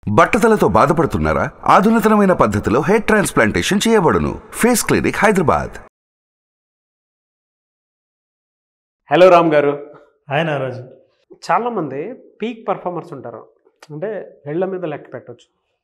బట్టతలతో బాధపడుతున్నారా ఆధునితనమైన పద్ధతిలో హెయిర్ ట్రాన్స్ప్లాంటేషన్ చేయబడును face clinic Hyderabad hello Ram గారు ఆయన రాజు చాలామంది పీక్ పర్ఫార్మర్స్ ఉంటారు అంటే వేళ్ల మీద లెక్క పెట్టవచ్చు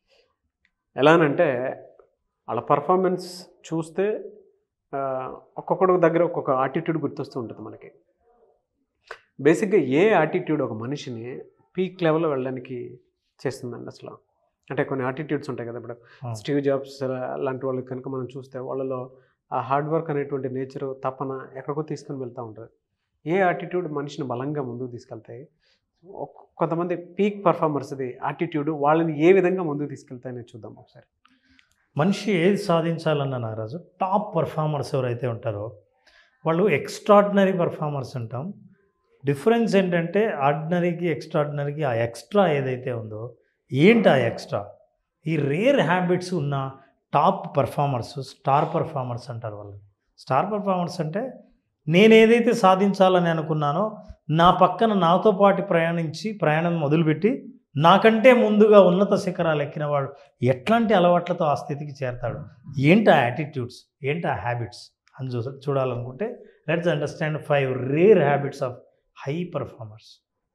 ఎలానంటే వాళ్ళ పర్ఫార్మెన్స్ చూస్తే ఆ, ఒక్కొక్కడి దగ్గర ఒక్కొక్క ఆటిట్యూడ్ గుర్తొస్తూ ఉంటుంది మనకి బేసిక్గా ఏ ఆటిట్యూడ్ ఒక మనిషిని పీక్ లెవెల్లో వెళ్ళడానికి చేస్తుందండి అసలు అంటే కొన్ని ఆటిట్యూడ్స్ ఉంటాయి కదా ఇప్పుడు అవును. స్టీవ్ జాబ్స్ లాంటి వాళ్ళకి కనుక మనం చూస్తే వాళ్ళలో ఆ హార్డ్ వర్క్ అనేటువంటి నేచర్ తపన ఎక్కడికో తీసుకొని వెళ్తూ ఉంటుంది ఏ ఆటిట్యూడ్ మనిషిని బలంగా ముందుకు తీసుకెళ్తాయి ఒక్- కొంతమంది పీక్ పర్ఫార్మర్స్ది ఆటిట్యూడ్ వాళ్ళని ఏ విధంగా ముందుకు తీసుకెళ్తాయని చూద్దాం ఒకసారి మనిషి ఏది సాధించాలన్న నారాజు టాప్ పర్ఫార్మర్స్ ఎవరైతే ఉంటారో వాళ్ళు ఎక్స్ట్రాడినరీ పర్ఫార్మర్స్ అంటాం డిఫరెన్స్ ఏంటంటే ఆర్డినరీకి ఎక్స్ట్రాడినరీకి ఆ ఎక్స్ట్రా ఏదైతే ఉందో ఏంటి ఆ ఎక్స్ట్రా ఈ రేర్ హ్యాబిట్స్ ఉన్న టాప్ పర్ఫార్మర్స్ స్టార్ పర్ఫార్మర్స్ అంటారు వాళ్ళు స్టార్ పర్ఫార్మర్స్ అంటే నేను ఏదైతే సాధించాలని అనుకున్నానో నా పక్కన నాతో పాటు ప్రయాణించి ప్రయాణం మొదలుపెట్టి నాకంటే ముందుగా ఉన్నత శిఖరాలు ఎక్కిన వాడు ఎట్లాంటి అలవాట్లతో ఆ స్థితికి చేరతాడు ఏంటి ఆ యాటిట్యూడ్స్ ఏంటి ఆ హ్యాబిట్స్ అని చూ చూడాలనుకుంటే let's understand five rare habits of high performers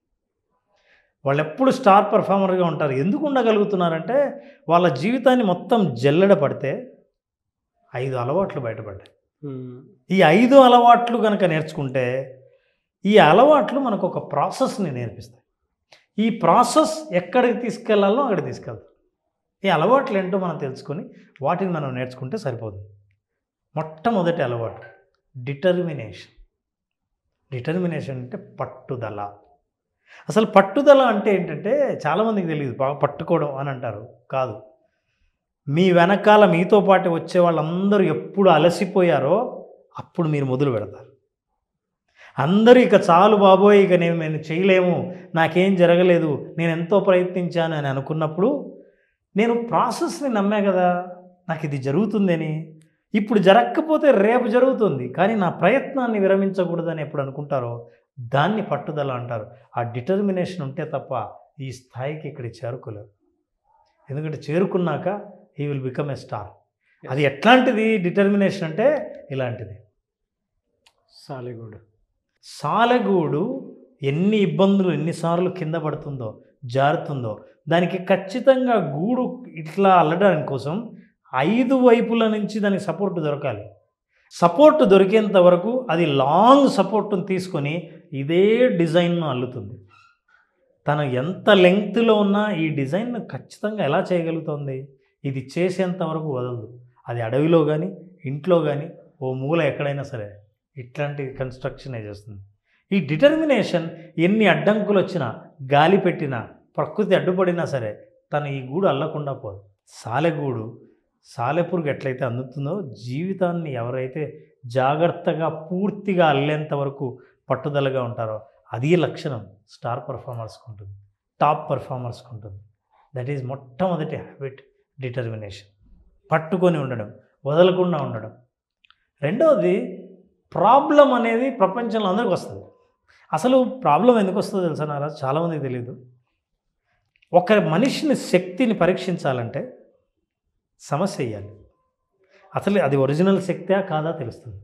వాళ్ళు ఎప్పుడు స్టార్ పర్ఫార్మర్గా ఉంటారు ఎందుకు ఉండగలుగుతున్నారంటే వాళ్ళ జీవితాన్ని మొత్తం జల్లెడ పడితే ఐదు అలవాట్లు బయటపడ్డాయి ఈ ఐదు అలవాట్లు కనుక నేర్చుకుంటే ఈ అలవాట్లు మనకు ఒక ప్రాసెస్ని నేర్పిస్తాయి ఈ ప్రాసెస్ ఎక్కడికి తీసుకెళ్లాలో అక్కడికి తీసుకెళ్తాం ఈ అలవాట్లు ఏంటో మనం తెలుసుకొని వాటిని మనం నేర్చుకుంటే సరిపోతుంది మొట్టమొదటి అలవాటు డిటర్మినేషన్ డిటర్మినేషన్ అంటే పట్టుదల అసలు పట్టుదల అంటే ఏంటంటే చాలామందికి తెలియదు బాగా పట్టుకోవడం అని అంటారు కాదు మీ వెనకాల మీతో పాటు వచ్చే వాళ్ళందరూ ఎప్పుడు అలసిపోయారో అప్పుడు మీరు మొదలు పెడతారు అందరూ ఇక చాలు బాబోయ్ ఇక నేను నేను చేయలేము నాకేం జరగలేదు నేను ఎంతో ప్రయత్నించాను అని అనుకున్నప్పుడు నేను ప్రాసెస్ని నమ్మా కదా నాకు ఇది జరుగుతుందని ఇప్పుడు జరగకపోతే రేపు జరుగుతుంది కానీ నా ప్రయత్నాన్ని విరమించకూడదని ఎప్పుడు అనుకుంటారో దాన్ని పట్టుదల అంటారు ఆ డిటర్మినేషన్ ఉంటే తప్ప ఈ స్థాయికి ఇక్కడ చేరుకోలేరు ఎందుకంటే చేరుకున్నాక he will become a star అది ఎట్లాంటిది డిటర్మినేషన్ అంటే ఇలాంటిది సాలిగూడ్ సాలెగూడు ఎన్ని ఇబ్బందులు ఎన్నిసార్లు కింద పడుతుందో జారుతుందో దానికి ఖచ్చితంగా గూడు ఇట్లా అల్లడానికి కోసం ఐదు వైపుల నుంచి దానికి సపోర్ట్ దొరకాలి సపోర్ట్ దొరికేంత వరకు అది లాంగ్ సపోర్ట్ని తీసుకొని ఇదే డిజైన్ను అల్లుతుంది తను ఎంత లెంగ్త్లో ఉన్నా ఈ డిజైన్ ఖచ్చితంగా ఎలా చేయగలుగుతుంది ఇది చేసేంత వరకు వదలదు అది అడవిలో కానీ ఇంట్లో కానీ ఓ మూల ఎక్కడైనా సరే ఇట్లాంటి కన్స్ట్రక్షనే చేస్తుంది ఈ డిటర్మినేషన్ ఎన్ని అడ్డంకులు వచ్చినా గాలి పెట్టినా ప్రకృతి అడ్డుపడినా సరే తను ఈ గూడు అల్లకుండా పోదు సాలెగూడు సాలెపురుగు ఎట్లయితే అందుతుందో జీవితాన్ని ఎవరైతే జాగ్రత్తగా పూర్తిగా అల్లేంత వరకు పట్టుదలగా ఉంటారో అది లక్షణం స్టార్ పర్ఫార్మర్స్కి ఉంటుంది టాప్ పర్ఫార్మర్స్కి ఉంటుంది దట్ ఈజ్ మొట్టమొదటి హ్యాబిట్ డిటర్మినేషన్ పట్టుకొని ఉండడం వదలకుండా ఉండడం రెండవది ప్రాబ్లం అనేది ప్రపంచంలో అందరికీ వస్తుంది అసలు ప్రాబ్లం ఎందుకు వస్తుందో తెలుసా నారాజు చాలామందికి తెలియదు ఒక మనిషిని శక్తిని పరీక్షించాలంటే సమస్య వేయాలి అసలు అది ఒరిజినల్ శక్తే కాదా తెలుస్తుంది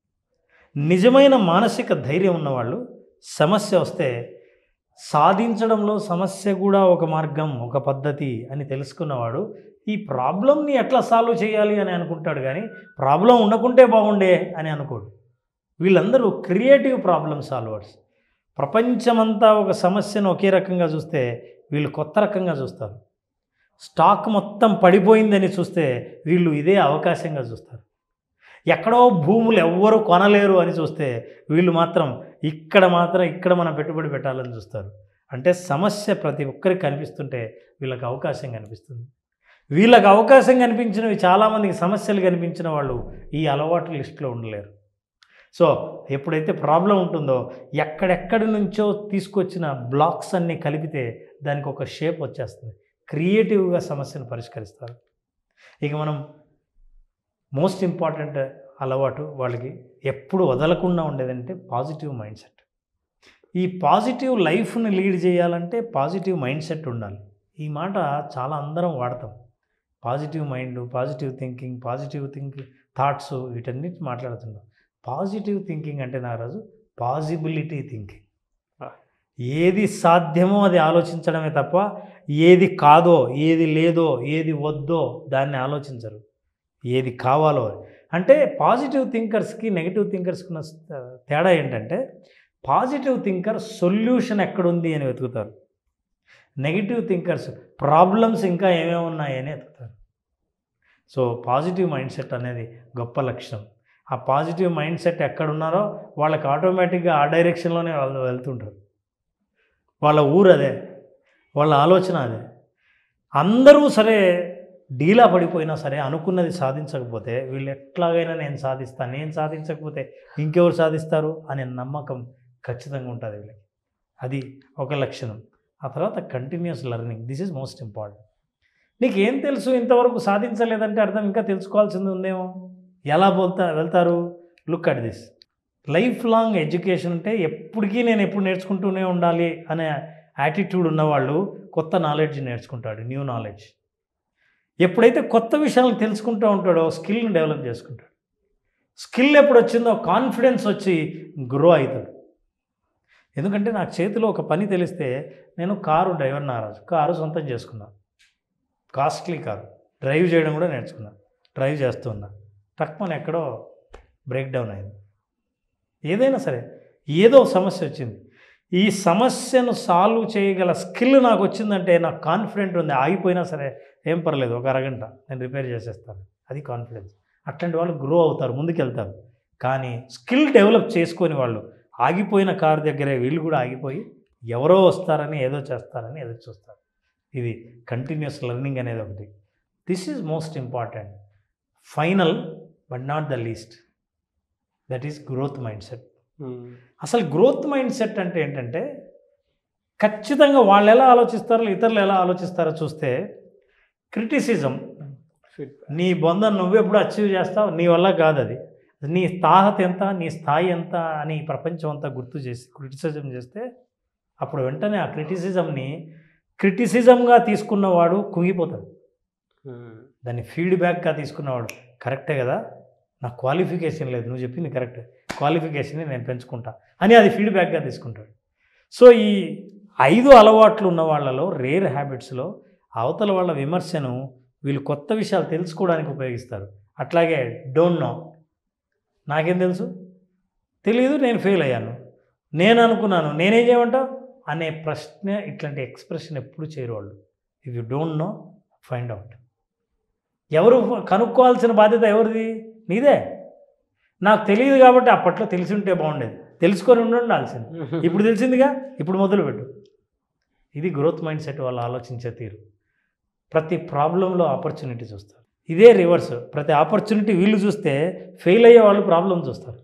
నిజమైన మానసిక ధైర్యం ఉన్నవాళ్ళు సమస్య వస్తే సాధించడంలో సమస్య కూడా ఒక మార్గం ఒక పద్ధతి అని తెలుసుకున్నవాడు ఈ ప్రాబ్లంని ఎట్లా సాల్వ్ చేయాలి అని అనుకుంటాడు కానీ ప్రాబ్లం ఉండకుంటే బాగుండే అని అనుకోడు వీళ్ళందరూ క్రియేటివ్ ప్రాబ్లమ్ సాల్వర్స్ ప్రపంచమంతా ఒక సమస్యను ఒకే రకంగా చూస్తే వీళ్ళు కొత్త రకంగా చూస్తారు స్టాక్ మొత్తం పడిపోయిందని చూస్తే వీళ్ళు ఇదే అవకాశంగా చూస్తారు ఎక్కడో భూములు ఎవ్వరు కొనలేరు అని చూస్తే వీళ్ళు మాత్రం ఇక్కడ మాత్రం ఇక్కడ మనం పెట్టుబడి పెట్టాలని చూస్తారు అంటే సమస్య ప్రతి ఒక్కరికి కనిపిస్తుంటే వీళ్ళకి అవకాశం కనిపిస్తుంది వీళ్ళకి అవకాశం కనిపించినవి చాలామందికి సమస్యలు కనిపించిన వాళ్ళు ఈ అలవాటు లిస్టులో ఉండలేరు సో ఎప్పుడైతే ప్రాబ్లం ఉంటుందో ఎక్కడెక్కడి నుంచో తీసుకొచ్చిన బ్లాక్స్ అన్నీ కలిపితే దానికి ఒక షేప్ వచ్చేస్తుంది క్రియేటివ్గా సమస్యను పరిష్కరిస్తారు ఇక మనం మోస్ట్ ఇంపార్టెంట్ అలవాటు వాళ్ళకి ఎప్పుడు వదలకుండా ఉండేదంటే పాజిటివ్ మైండ్ సెట్ ఈ పాజిటివ్ లైఫ్ని లీడ్ చేయాలంటే పాజిటివ్ మైండ్ సెట్ ఉండాలి ఈ మాట చాలా అందరం వాడతాం positive mind positive thinking positive thinking thoughts వీటన్నిటి మాట్లాడుతున్నాం పాజిటివ్ థింకింగ్ అంటే నా రోజు పాజిబిలిటీ థింకింగ్ ఆ. ఏది సాధ్యమో అది ఆలోచించడమే తప్ప ఏది కాదో ఏది లేదో ఏది వద్దో దాన్ని ఆలోచించరు ఏది కావాలో అది. అంటే పాజిటివ్ థింకర్స్కి నెగిటివ్ థింకర్స్కి ఉన్న స- తేడా ఏంటంటే పాజిటివ్ థింకర్ సొల్యూషన్ ఎక్కడుంది అని వెతుకుతారు నెగిటివ్ థింకర్స్ ప్రాబ్లమ్స్ ఇంకా ఏమేమి ఉన్నాయని వెతుకుతారు సో పాజిటివ్ మైండ్ సెట్ అనేది గొప్ప లక్షణం ఆ పాజిటివ్ మైండ్ సెట్ ఎక్కడున్నారో వాళ్ళకి ఆటోమేటిక్గా ఆ డైరెక్షన్లోనే వాళ్ళు వెళ్తుంటారు వాళ్ళ ఊరు అదే వాళ్ళ ఆలోచన అదే అందరూ సరే డీలా పడిపోయినా సరే అనుకున్నది సాధించకపోతే వీళ్ళు ఎట్లాగైనా నేను సాధిస్తాను నేను సాధించకపోతే ఇంకెవరు సాధిస్తారు అనే నమ్మకం ఖచ్చితంగా ఉంటుంది వీళ్ళకి అది ఒక లక్షణం ఆ తర్వాత continuous learning this is most important నీకు ఏం తెలుసు ఇంతవరకు సాధించలేదంటే అర్థం ఇంకా తెలుసుకోవాల్సింది ఉందేమో ఎలా పోతా వెళ్తారు look at this lifelong education అంటే ఎప్పటికీ నేను ఎప్పుడు నేర్చుకుంటూనే ఉండాలి అనే యాటిట్యూడ్ ఉన్నవాళ్ళు కొత్త నాలెడ్జ్ నేర్చుకుంటాడు న్యూ నాలెడ్జ్ ఎప్పుడైతే కొత్త విషయాలను తెలుసుకుంటూ ఉంటాడో స్కిల్ని డెవలప్ చేసుకుంటాడు స్కిల్ ఎప్పుడు వచ్చిందో కాన్ఫిడెన్స్ వచ్చి గ్రో అవుతాడు ఎందుకంటే నాకు చేతిలో ఒక పని తెలిస్తే నేను కారు డ్రైవర్ నారాజు కారు సొంతం చేసుకున్నాను కాస్ట్లీ కారు డ్రైవ్ చేయడం కూడా నేర్చుకున్నాను డ్రైవ్ చేస్తున్నా టక్మన్ ఎక్కడో బ్రేక్ డౌన్ అయింది ఏదైనా సరే ఏదో సమస్య వచ్చింది ఈ సమస్యను సాల్వ్ చేయగల స్కిల్ నాకు వచ్చిందంటే నాకు కాన్ఫిడెంట్ ఉంది ఆగిపోయినా సరే ఏం పర్లేదు ఒక అరగంట నేను రిపేర్ చేసేస్తాను అది కాన్ఫిడెన్స్ అట్లాంటి వాళ్ళు గ్రో అవుతారు ముందుకెళ్తారు కానీ స్కిల్ డెవలప్ చేసుకొని వాళ్ళు ఆగిపోయిన కారు దగ్గరే వీళ్ళు కూడా ఆగిపోయి ఎవరో వస్తారని ఏదో చేస్తారని ఎదురు చూస్తారు ఇది కంటిన్యూస్ లెర్నింగ్ అనేది ఒకటి this is most important final but not the least that is growth mind set అసలు గ్రోత్ మైండ్ సెట్ అంటే ఏంటంటే ఖచ్చితంగా వాళ్ళు ఎలా ఆలోచిస్తారో ఇతరులు ఎలా ఆలోచిస్తారో చూస్తే క్రిటిసిజం నీ బొందను నువ్వెప్పుడు అచీవ్ చేస్తావు నీ వల్ల కాదు అది నీ తాహత ఎంత నీ స్థాయి ఎంత అని ఈ ప్రపంచం అంతా గుర్తు చేసి క్రిటిసిజం చేస్తే అప్పుడు వెంటనే ఆ క్రిటిసిజంని క్రిటిసిజంగా తీసుకున్నవాడు కుంగిపోతాడు దాన్ని ఫీడ్బ్యాక్గా తీసుకున్నవాడు కరెక్టే కదా నాకు క్వాలిఫికేషన్ లేదు నువ్వు చెప్పింది కరెక్ట్ క్వాలిఫికేషన్ని నేను పెంచుకుంటా అని అది ఫీడ్బ్యాక్గా తీసుకుంటాడు సో ఈ ఐదు అలవాట్లు ఉన్న వాళ్ళలో రేర్ హ్యాబిట్స్లో అవతల వాళ్ళ విమర్శను వీళ్ళు కొత్త విషయాలు తెలుసుకోవడానికి ఉపయోగిస్తారు అట్లాగే డోంట్ నో నాకేం తెలుసు తెలియదు నేను ఫెయిల్ అయ్యాను నేను అనుకున్నాను నేనేం చేయమంటావు అనే ప్రశ్న ఇట్లాంటి ఎక్స్ప్రెషన్ ఎప్పుడు చేయరు వాళ్ళు if you don't know find out ఎవరు కనుక్కోవాల్సిన బాధ్యత ఎవరిది నీదే నాకు తెలియదు కాబట్టి అప్పట్లో తెలిసి ఉంటే బాగుండేది తెలుసుకొని ఉండాల్సింది ఇప్పుడు తెలిసిందిగా ఇప్పుడు మొదలుపెట్టు ఇది గ్రోత్ మైండ్ సెట్ వాళ్ళు ఆలోచించే తీరు ప్రతి ప్రాబ్లంలో ఆపర్చునిటీ చూస్తారు ఇదే రివర్స్ ప్రతి ఆపర్చునిటీ వీళ్ళు చూస్తే ఫెయిల్ అయ్యే వాళ్ళు ప్రాబ్లం చూస్తారు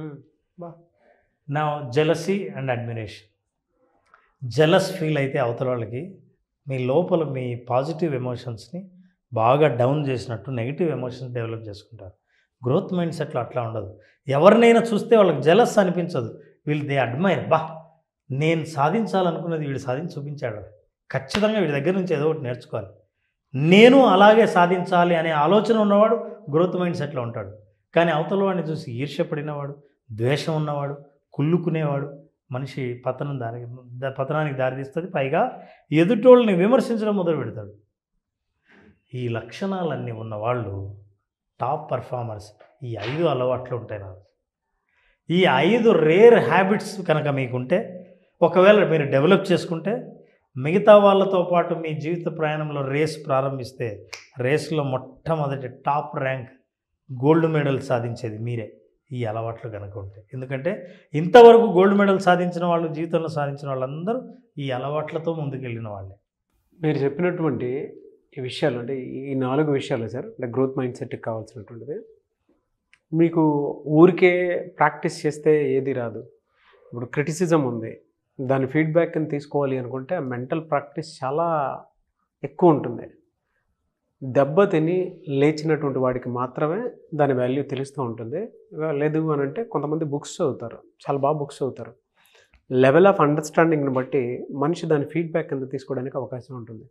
నా jealousy and admiration jealous feel అయితే అవతల వాళ్ళకి మీ లోపల మీ పాజిటివ్ ఎమోషన్స్ని బాగా డౌన్ చేసినట్టు నెగిటివ్ ఎమోషన్స్ డెవలప్ చేసుకుంటారు గ్రోత్ మైండ్ సెట్లో అట్లా ఉండదు ఎవరినైనా చూస్తే వాళ్ళకి జెలస్ అనిపించదు వీళ్ళు దే అడ్మైర్ బా నేను సాధించాలనుకున్నది వీడు సాధించి చూపించాడు ఖచ్చితంగా వీడి దగ్గర నుంచి ఏదో ఒకటి నేర్చుకోవాలి నేను అలాగే సాధించాలి అనే ఆలోచన ఉన్నవాడు గ్రోత్ మైండ్ సెట్లో ఉంటాడు కానీ అవతల వాడిని చూసి ఈర్ష్యపడినవాడు ద్వేషం ఉన్నవాడు కుళ్ళుకునేవాడు మనిషి పతనం దారి ద- పతనానికి దారితీస్తుంది పైగా ఎదుటోళ్ళని విమర్శించడం మొదలు పెడతాడు ఈ లక్షణాలన్నీ ఉన్నవాళ్ళు టాప్ పర్ఫార్మర్స్ ఈ ఐదు అలవాట్లు ఉంటాయి నాకు ఈ ఐదు రేర్ హ్యాబిట్స్ కనుక మీకుంటే ఒకవేళ మీరు డెవలప్ చేసుకుంటే మిగతా వాళ్ళతో పాటు మీ జీవిత ప్రయాణంలో రేస్ ప్రారంభిస్తే రేస్లో మొట్టమొదటి టాప్ ర్యాంక్ గోల్డ్ మెడల్ సాధించేది మీరే ఈ అలవాట్లు కనుక ఉంటే ఎందుకంటే ఇంతవరకు గోల్డ్ మెడల్ సాధించిన వాళ్ళు జీవితంలో సాధించిన వాళ్ళందరూ ఈ అలవాట్లతో ముందుకెళ్ళిన వాళ్ళే మీరు చెప్పినటువంటి ఈ విషయాలు అంటే ఈ నాలుగు విషయాలు సార్ అంటే గ్రోత్ మైండ్ సెట్కి కావాల్సినటువంటిది మీకు ఊరికే ప్రాక్టీస్ చేస్తే ఏది రాదు ఇప్పుడు క్రిటిసిజం ఉంది దాని ఫీడ్బ్యాక్ని తీసుకోవాలి అనుకుంటే మెంటల్ ప్రాక్టీస్ చాలా ఎక్కువ ఉంటుంది దెబ్బ తిని లేచినటువంటి వాడికి మాత్రమే దాని వాల్యూ తెలుస్తూ ఉంటుంది లేదు అని అంటే కొంతమంది బుక్స్ చదువుతారు చాలా బాగా బుక్స్ చదువుతారు లెవెల్ ఆఫ్ అండర్స్టాండింగ్ని బట్టి మనిషి దాని ఫీడ్బ్యాక్ కింద తీసుకోవడానికి అవకాశం ఉంటుంది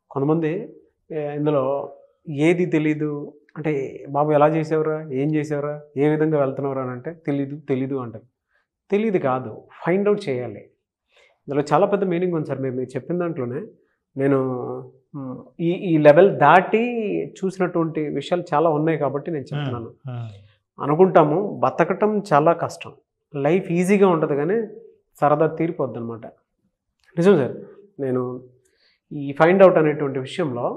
కొంతమంది ఏ, ఇందులో ఏది తెలీదు అంటే బాబు ఎలా చేసేవరా ఏం చేసేవరా ఏ విధంగా వెళ్తున్నావురా అని అంటే తెలీదు తెలీదు అంటారు తెలీదు కాదు ఫైండ్ అవుట్ చేయాలి ఇందులో చాలా పెద్ద మీనింగ్ ఉంది సార్ మీరు మీరు చెప్పిన దాంట్లోనే నేను మ్, ఈ ఈ లెవెల్ దాటి చూసినటువంటి విషయాలు చాలా ఉన్నాయి కాబట్టి నేను చెప్తున్నాను ఉమ్. అనుకుంటాము బతకటం చాలా కష్టం లైఫ్ ఈజీగా ఉంటుంది కానీ సరదా తీరిపోద్ది అనమాట నిజం సార్ నేను ఈ ఫైండ్ అవుట్ అనేటువంటి విషయంలో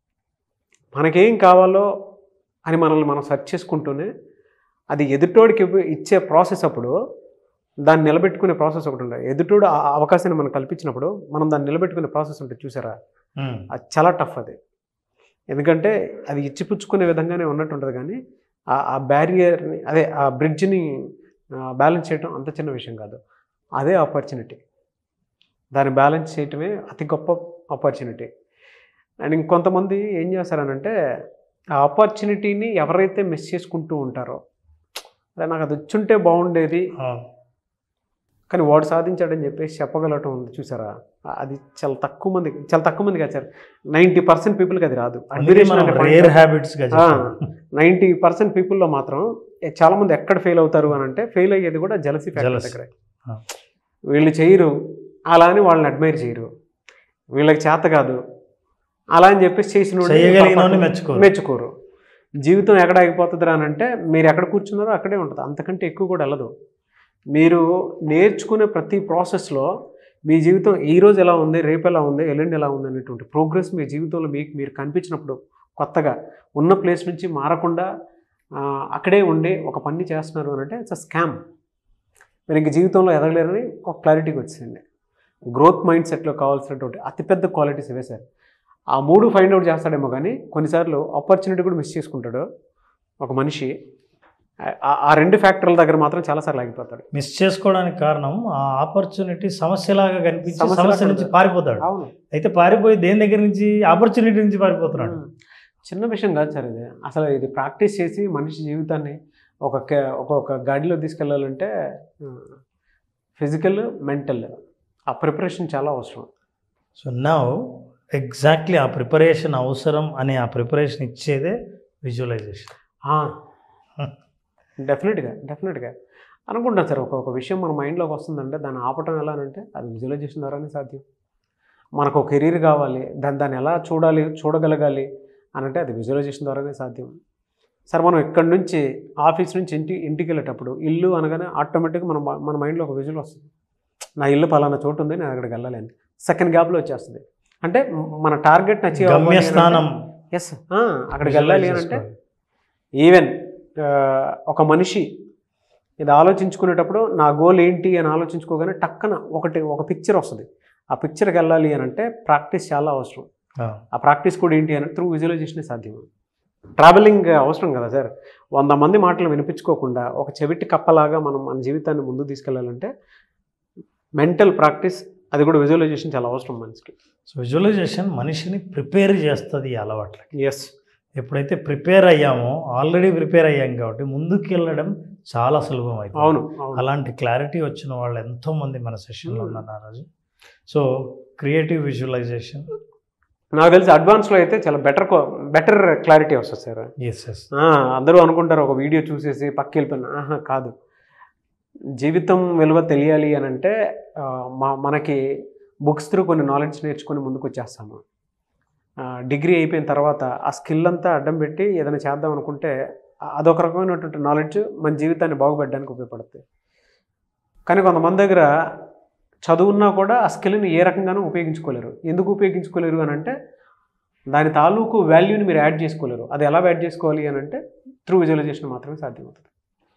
మనకేం కావాలో అని మనల్ని మనం సెర్చ్ చేసుకుంటూనే అది ఎదుటోడికి ఇవ్వ- ఇచ్చే ప్రాసెస్ అప్పుడు దాన్ని నిలబెట్టుకునే ప్రాసెస్ ఒకటి ఉంటుంది ఎదుటోడు ఆ అవకాశాన్ని మనం కల్పించినప్పుడు మనం దాన్ని నిలబెట్టుకునే ప్రాసెస్ ఉంటుంది చూసారా ఉమ్. అది చాలా టఫ్ అది ఎందుకంటే అది ఇచ్చిపుచ్చుకునే విధంగానే ఉన్నట్టు ఉంటుంది కానీ ఆ ఆ బ్యారియర్ని అదే ఆ బ్రిడ్జ్ని బ్యాలెన్స్ చేయడం అంత చిన్న విషయం కాదు అదే ఆపర్చునిటీ దాన్ని బ్యాలెన్స్ చేయటమే అతి గొప్ప ఆపర్చునిటీ అండ్ ఇంకొంతమంది ఏం చేస్తారనంటే ఆ ఆపర్చునిటీని ఎవరైతే మిస్ చేసుకుంటూ ఉంటారో అదే నాకు అది వచ్చుంటే బాగుండేది అవును. కానీ వాడు సాధించాడని చెప్పేసి చెప్పగలటం ఉంది చూసారా అది చాలా తక్కువ మంది చాలా తక్కువ మంది కాదు సార్ నైంటీ పర్సెంట్ పీపుల్కి అది రాదు అందుకే మనం రేర్ హ్యాబిట్స్ గా చెప్తాం. నైంటీ పర్సెంట్ పీపుల్లో మాత్రం ఏ- చాలా మంది ఎక్కడ ఫెయిల్ అవుతారు అని అంటే ఫెయిల్ అయ్యేది కూడా జలసి ఫ్యాక్టర్ Jealousy. దగ్గరే ఆ. వీళ్ళు చేయరు అలా అని వాళ్ళని అడ్మైర్ చేయరు వీళ్ళకి చేత కాదు అలా అని చెప్పేసి చేసిన వాడిని చేయగలిగిన వాడిని పొరపాటు మెచ్చుకోరు. మెచ్చుకోరు జీవితం ఎక్కడ ఆగిపోతుంది అని అంటే మీరు ఎక్కడ కూర్చున్నారో అక్కడే ఉంటుంది అంతకంటే ఎక్కువ కూడా వెళ్ళదు మీరు నేర్చుకునే ప్రతి ప్రాసెస్లో మీ జీవితం ఈ రోజు ఎలా ఉంది రేపు ఎలా ఉంది ఎల్లుండి ఎలా ఉంది అనేటువంటి ప్రోగ్రెస్ మీ జీవితంలో మీకు మీరు కనిపించినప్పుడు కొత్తగా ఉన్న ప్లేస్ నుంచి మారకుండా ఆ, అక్కడే ఉండి ఒక పని చేస్తున్నారు అని అంటే ఇట్స్ అ స్కామ్ మీరు ఇంక జీవితంలో ఎదగలేరని ఒక క్లారిటీకి వచ్చింది గ్రోత్ మైండ్ సెట్లో కావాల్సినటువంటి అతిపెద్ద క్వాలిటీస్ ఇవే సార్ ఆ మూడు ఫైండ్ అవుట్ చేస్తాడేమో కానీ కొన్నిసార్లు ఆపర్చునిటీ కూడా మిస్ చేసుకుంటాడు ఒక మనిషి ఆ- ఆ రెండు ఫ్యాక్టర్ల దగ్గర మాత్రం చాలాసార్లు ఆగిపోతాడు మిస్ చేసుకోవడానికి కారణం ఆ ఆపర్చునిటీ సమస్యలాగా కనిపించి సమస్యలాగా సమస్య నుంచి కనిపి- పారిపోతాడు అవును అయితే పారిపోయి దేని దగ్గర నుంచి ఆపర్చునిటీ నుంచి పారిపోతున్నాడు ఉమ్. చిన్న విషయం కాదు సార్ ఇది అసలు ఇది ప్రాక్టీస్ చేసి మనిషి జీవితాన్ని ఒక కే- ఒక ఒక గాడిలో తీసుకెళ్ళాలంటే ఫిజికల్ మెంటల్ ఆ ప్రిపరేషన్ చాలా అవసరం సో నా ఎగ్జాక్ట్లీ ఆ ప్రిపరేషన్ అవసరం అనే ఆ ప్రిపరేషన్ ఇచ్చేదే విజువలైజేషన్ డెఫినెట్గా డెఫినెట్గా అనుకుంటాను సార్ ఒక ఒక విషయం మన మైండ్లోకి వస్తుందంటే దాన్ని ఆపటం ఎలా అంటే అది విజువలైజేషన్ ద్వారానే సాధ్యం మనకు ఒక కెరీర్ కావాలి దాన్ని దాన్ని ఎలా చూడాలి చూడగలగాలి అని అంటే అది విజువలైజేషన్ ద్వారానే సాధ్యం సార్ మనం ఇక్కడ నుంచి ఆఫీస్ నుంచి ఇంటి ఇంటికి వెళ్ళేటప్పుడు ఇల్లు అనగానే ఆటోమేటిక్గా మన మన మైండ్లో ఒక విజువల్ వస్తుంది నా ఇల్లు పలానా చోటు ఉంది నేను అక్కడికి వెళ్ళాలి అని సెకండ్ గ్యాప్లో వచ్చేస్తుంది అంటే మన టార్గెట్ అచీవ్ గమ్యస్థానం ఎస్ అక్కడికి వెళ్ళాలి అని అంటే ఈవెన్ ఒక మనిషి ఇది ఆలోచించుకునేటప్పుడు నా గోల్ ఏంటి అని ఆలోచించుకోగానే టక్కన ఒకటి ఒక పిక్చర్ వస్తుంది ఆ పిక్చర్కి వెళ్ళాలి అని అంటే ప్రాక్టీస్ చాలా అవసరం ఆ ప్రాక్టీస్ కూడా ఏంటి అని త్రూ విజువలైజేషనే సాధ్యం ట్రావెలింగ్ అవసరం కదా సార్ వంద మంది మాటలు వినిపించుకోకుండా ఒక చెవిటి కప్పలాగా మనం మన జీవితాన్ని ముందు తీసుకెళ్ళాలంటే మెంటల్ ప్రాక్టీస్ అది కూడా విజువలైజేషన్ చాలా అవసరం మనిషికి సో విజువలైజేషన్ మనిషిని ప్రిపేర్ చేస్తుంది ఈ అలవాట్లకి ఎస్ ఎప్పుడైతే ప్రిపేర్ అయ్యామో ఆల్రెడీ ప్రిపేర్ అయ్యాం కాబట్టి ముందుకు వెళ్ళడం చాలా సులభం అవుతుంది అవును అవును అలాంటి క్లారిటీ వచ్చిన వాళ్ళు ఎంతోమంది మన సెషన్లో ఉన్నారు ఆ రోజు సో క్రియేటివ్ విజువలైజేషన్ నాకు తెలిసి అడ్వాన్స్లో అయితే చాలా బెటర్ బెటర్ క్లారిటీ వస్తుంది సార్ ఎస్ ఎస్ ఆ, అందరూ అనుకుంటారు ఒక వీడియో చూసేసి పక్కకి వెళ్ళిపోయిన ఆహా కాదు జీవితం విలువ తెలియాలి అని అంటే ఆ, మా మనకి బుక్స్ త్రూ కొన్ని నాలెడ్జ్ నేర్చుకొని ముందుకు వచ్చేస్తాము ఆ, డిగ్రీ అయిపోయిన తర్వాత ఆ స్కిల్ అంతా అడ్డం పెట్టి ఏదైనా చేద్దాం అనుకుంటే ఆ- అదొక రకమైనటువంటి నాలెడ్జ్ మన జీవితాన్ని బాగుపెట్టడానికి ఉపయోగపడుతుంది కానీ కొంతమంది దగ్గర చదువున్నా కూడా ఆ స్కిల్ని ఏ రకంగానూ ఉపయోగించుకోలేరు ఎందుకు ఉపయోగించుకోలేరు అని అంటే దాని తాలూకు వాల్యూని మీరు యాడ్ చేసుకోలేరు అది ఎలా యాడ్ చేసుకోవాలి అని అంటే త్రూ విజువలైజేషన్ మాత్రమే సాధ్యమవుతుంది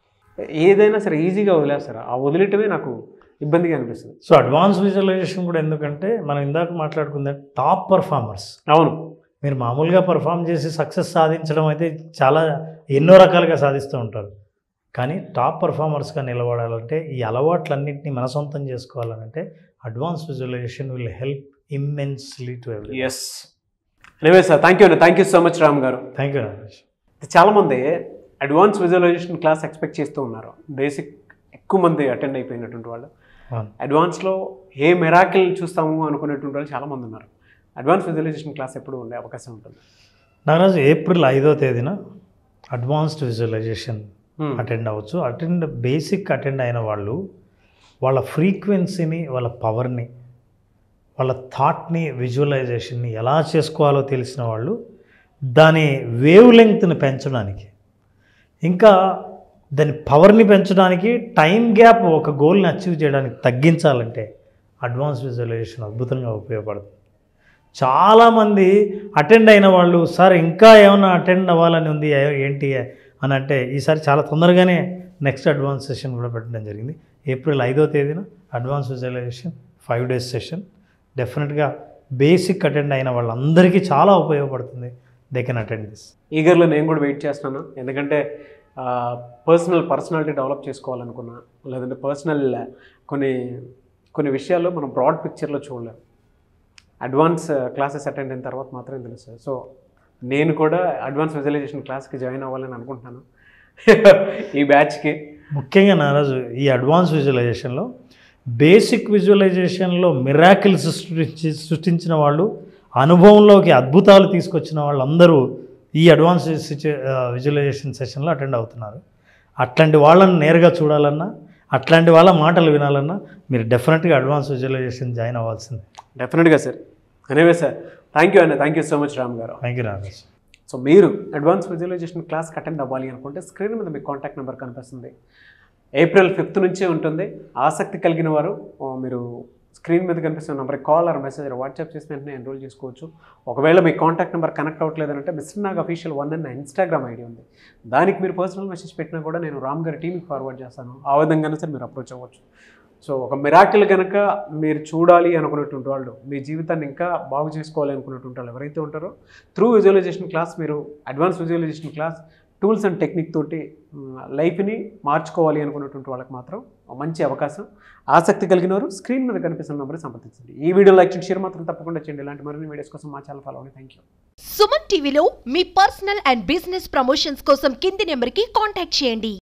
ఏదైనా సరే ఈజీగా వదిలేస్తారు ఆ వదిలేయటమే నాకు ఇబ్బందిగా అనిపిస్తుంది సో అడ్వాన్స్ విజువలైజేషన్ కూడా ఎందుకంటే మనం ఇందాక మాట్లాడుకుందే టాప్ పర్ఫార్మర్స్ అవును మీరు మామూలుగా పర్ఫామ్ చేసి సక్సెస్ సాధించడం అయితే చాలా ఎన్నో రకాలుగా సాధిస్తూ ఉంటారు కానీ టాప్ పర్ఫార్మర్స్గా నిలబడాలంటే ఈ అలవాట్లన్నింటినీ మన సొంతం చేసుకోవాలంటే advance visualization will help immensely to every yes anyway sir thank you అండి thank you so much Ram గారు థ్యాంక్ యూ నరేష్ చాలామంది అడ్వాన్స్ విజువలైజేషన్ క్లాస్ ఎక్స్పెక్ట్ చేస్తూ ఉన్నారు బేసిక్ ఎక్కువ మంది అటెండ్ అయిపోయినటువంటి వాళ్ళు అవును అడ్వాన్స్లో ఏ మెరాకిల్ చూస్తాము అనుకునేటువంటి వాళ్ళు చాలామంది ఉన్నారు అడ్వాన్స్ విజువలైజేషన్ క్లాస్ ఎప్పుడు ఉండే అవకాశం ఉంటుంది నాగరాజు ఏప్రిల్ ఐదో తేదీన అడ్వాన్స్డ్ విజువలైజేషన్ Hmm. అటెండ్ అవ్వచ్చు అటెండ్ బేసిక్ అటెండ్ అయిన వాళ్ళు వాళ్ళ ఫ్రీక్వెన్సీని వాళ్ళ పవర్ని వాళ్ళ థాట్ని విజువలైజేషన్ని ఎలా చేసుకోవాలో తెలిసిన వాళ్ళు దాని వేవ్ లెంగ్త్ని పెంచడానికి ఇంకా దాని పవర్ని పెంచడానికి టైం గ్యాప్ ఒక గోల్ని అచీవ్ చేయడానికి తగ్గించాలంటే అడ్వాన్స్ విజువలైజేషన్ అద్భుతంగా ఉపయోగపడుతుంది చాలామంది అటెండ్ అయిన వాళ్ళు సార్ ఇంకా ఏమైనా అటెండ్ అవ్వాలని ఉంది ఏ- ఏంటి అని అంటే ఈసారి చాలా తొందరగానే నెక్స్ట్ అడ్వాన్స్ సెషన్ కూడా పెట్టడం జరిగింది ఏప్రిల్ ఐదో తేదీన advance visualization five days session డెఫినెట్గా బేసిక్ అటెండ్ అయిన వాళ్ళందరికీ చాలా ఉపయోగపడుతుంది దే కెన్ అటెండ్ దిస్ ఈగర్లో నేను కూడా వెయిట్ చేస్తున్నాను ఎందుకంటే పర్సనల్ పర్సనాలిటీ డెవలప్ చేసుకోవాలనుకున్నా లేదంటే పర్సనల్ కొన్ని కొన్ని విషయాల్లో మనం బ్రాడ్ పిక్చర్లో చూడలేము అడ్వాన్స్ క్లాసెస్ అటెండ్ అయిన తర్వాత మాత్రమే తెలుస్తుంది సో నేను కూడా అడ్వాన్స్ విజువలైజేషన్ క్లాస్కి జాయిన్ అవ్వాలని అనుకుంటున్నాను ఈ బ్యాచ్కి ముఖ్యంగా నారాజు ఈ అడ్వాన్స్ విజువలైజేషన్లో బేసిక్ విజువలైజేషన్లో మిరాకిల్స్ సృష్టించి సృష్టించిన వాళ్ళు అనుభవంలోకి అద్భుతాలు తీసుకొచ్చిన వాళ్ళందరూ ఈ అడ్వాన్స్ విజువలైజేషన్ సెషన్లో అటెండ్ అవుతున్నారు అట్లాంటి వాళ్ళని నేరుగా చూడాలన్నా అట్లాంటి వాళ్ళ మాటలు వినాలన్నా మీరు డెఫినెట్గా అడ్వాన్స్ విజువలైజేషన్ జాయిన్ అవ్వాల్సిందే డెఫినెట్గా సార్ అనేవే సార్ థ్యాంక్ యూ అన్న thank you so much Ram గారు థ్యాంక్ యూ నారాజు సో మీరు అడ్వాన్స్ విజువలైజేషన్ క్లాస్కి అటెండ్ అవ్వాలి అనుకుంటే స్క్రీన్ మీద మీ కాంటాక్ట్ నెంబర్ కనిపిస్తుంది ఏప్రిల్ ఫిఫ్త్ నుంచే ఉంటుంది ఆసక్తి కలిగిన వారు ఆ, మీరు స్క్రీన్ మీద కనిపిస్తున్న నెంబర్కి కాల్ ఆర్ మెసేజ్ వాట్సాప్ చేసి వెంటనే ఎన్రోల్ చేసుకోవచ్చు ఒకవేళ మీ కాంటాక్ట్ నెంబర్ కనెక్ట్ అవ్వట్లేదంటే మిస్టర్ నాగ్ అఫీషియల్ వన్ అన్న ఇన్స్టాగ్రామ్ ఐడి ఉంది దానికి మీరు పర్సనల్ మెసేజ్ పెట్టినా కూడా నేను రామ్ గారి టీంకి ఫార్వర్డ్ చేస్తాను ఆ విధంగానే సార్ మీరు అప్రోచ్ అవ్వచ్చు సో ఒక మిరాకిల్ కనుక మీరు చూడాలి అనుకున్నటువంటి వాళ్ళు మీ జీవితాన్ని ఇంకా బాగు చేసుకోవాలి అనుకున్నటువంటి వాళ్ళు ఎవరైతే ఉంటారో త్రూ విజువలైజేషన్ క్లాస్ మీరు advance visualization class tools and technique తోటి లైఫ్ని మార్చుకోవాలి అనుకున్నటువంటి వాళ్ళకి మాత్రం ఒక మంచి అవకాశం ఆసక్తి కలిగిన వారు స్క్రీన్ మీద కనిపిస్తున్న నెంబర్ సంప్రదించండి ఈ వీడియో లైక్ చేయండి షేర్ మాత్రం తప్పకుండా చేయండి ఇలాంటి మరిన్ని వీడియోస్ కోసం మా ఛానల్ ఫాలో అవ్వండి థ్యాంక్ యూ సుమన్ టీవీలో మీ పర్సనల్ అండ్ బిజినెస్ ప్రమోషన్స్ కోసం కింది నెంబర్కి కాంటాక్ట్ చేయండి